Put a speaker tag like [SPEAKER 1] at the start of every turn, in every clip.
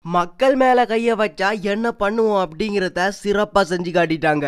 [SPEAKER 1] மக்கள் மேல கைய வச்சா என்ன பண்ணுவோம் அப்படிங்கறத சிறப்பா செஞ்சு காட்டிட்டாங்க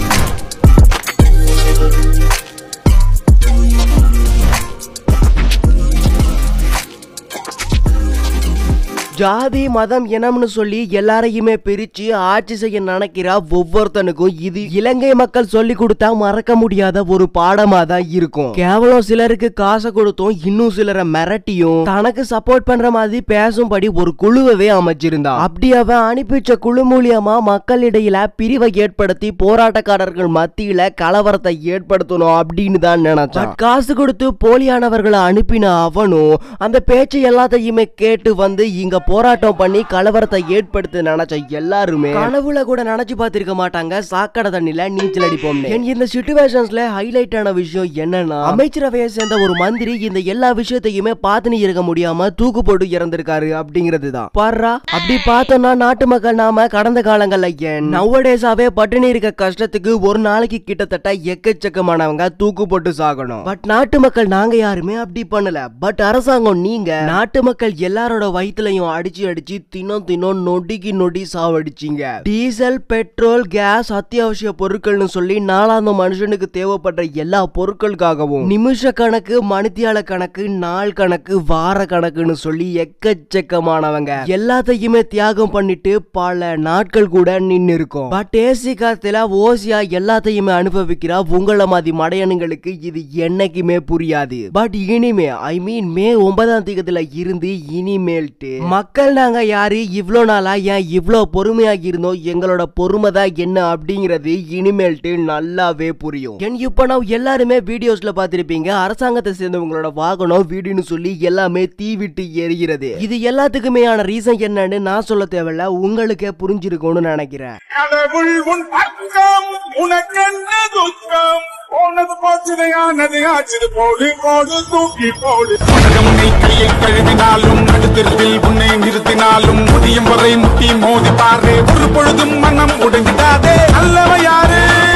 [SPEAKER 1] ஜாதி மதம் இனம்னு சொல்லி எல்லாரையுமே பிரிச்சு ஆட்சி செய்ய நினைக்கிற ஒவ்வொருத்தனுக்கும் இது இலங்கை மக்கள் சொல்லி கொடுத்தா மறக்க முடியாத ஒரு பாடமா தான் இருக்கும் கேவலம் சிலருக்கு காசை கொடுத்தும் இன்னும் சிலரை மிரட்டியும் தனக்கு சப்போர்ட் பண்ற மாதிரி பேசும்படி ஒரு குழுவவே அமைச்சிருந்தான் அப்படி அவன் அனுப்பிச்ச குழு மூலியமா மக்களிடையில பிரிவை ஏற்படுத்தி போராட்டக்காரர்கள் மத்தியில கலவரத்தை ஏற்படுத்தணும் அப்படின்னு தான் நினைச்சான் காசு கொடுத்து போலியானவர்களை அனுப்பின அவனும் அந்த பேச்சு எல்லாத்தையுமே கேட்டு வந்து இங்க போராட்டம் பண்ணி கலவரத்தை ஏற்படுத்த நினைச்ச எல்லாருமே கனவுல கூட நினைச்சு பார்த்திருக்க மாட்டாங்க சாக்கடை தண்ணில நீச்சல் அடிப்போம் இந்த சுச்சுவேஷன்ஸ்ல ஹைலைட் ஆன விஷயம் என்னன்னா அமைச்சரவையை சேர்ந்த ஒரு மந்திரி இந்த எல்லா விஷயத்தையுமே பார்த்துன்னு இருக்க முடியாம தூக்கு போட்டு இறந்திருக்காரு அப்படிங்கிறது தான் பாருடா அப்படி பார்த்தோம்னா நாட்டு மக்கள் நாம கடந்த காலங்கள்ல ஏன் நவடேஸாவே பட்டினி இருக்க கஷ்டத்துக்கு ஒரு நாளைக்கு கிட்டத்தட்ட எக்கச்சக்கமானவங்க தூக்கு போட்டு சாகணும் பட் நாட்டு மக்கள் நாங்க யாருமே அப்படி பண்ணல பட் அரசாங்கம் நீங்க நாட்டு மக்கள் எல்லாரோட வயித்துலயும் அடிச்சு அடிச்சு தினம் தினம் நொடிக்கு நொடி சாவடிச்சீங்க டீசல் பெட்ரோல் கேஸ் அத்தியாவசிய பொருட்கள்னு சொல்லி நாலாந்த மனுஷனுக்கு தேவைப்படுற எல்லா பொருட்களுக்காகவும் நிமிஷ கணக்கு மணித்தியால கணக்கு நாள் கணக்கு வார கணக்குன்னு சொல்லி எக்கச்சக்கமானவங்க எல்லாத்தையுமே தியாகம் பண்ணிட்டு பல நாட்கள் கூட நின்னு இருக்கும் பட் ஏசி காத்துல ஓசியா எல்லாத்தையுமே அனுபவிக்கிறா உங்கள மாதிரி மடையனுங்களுக்கு இது என்னைக்குமே புரியாது பட் இனிமே ஐ மீன் மே ஒன்பதாம் தேதியில இருந்து இனிமேல்ட்டு மக்கள் நாங்க யாரு இவ்ளோ நாளா ஏன் இவ்ளோ பொறுமையா இருந்தோம் எங்களோட பொறுமை தான் என்ன அப்படிங்கிறது இனிமேல்ட்டு நல்லாவே புரியும் என் இப்ப நான் எல்லாருமே வீடியோஸ்ல பார்த்திருப்பீங்க அரசாங்கத்தை சேர்ந்தவங்களோட வாகனம் வீடுன்னு சொல்லி எல்லாமே தீ விட்டு எரிகிறது இது எல்லாத்துக்குமே ஆன ரீசன் என்னன்னு நான் சொல்ல தேவையில்ல உங்களுக்கே புரிஞ்சிருக்கும்னு நினைக்கிறேன்
[SPEAKER 2] கடவுள் உன் பக்கம் உனக்கென்ன துக்கம் போனது போச்சுதையானது ஆச்சுது போடு போடு தூக்கி போடு உலகம் உன்னை கையில் கழுவினாலும் நடுத்தெருவில் உன்னை நிறுத்தினாலும் முடியும் வரை முட்டி மோதி பாரு ஒரு பொழுதும் மனம் உடைஞ்சிடாதே நல்லவ யாரு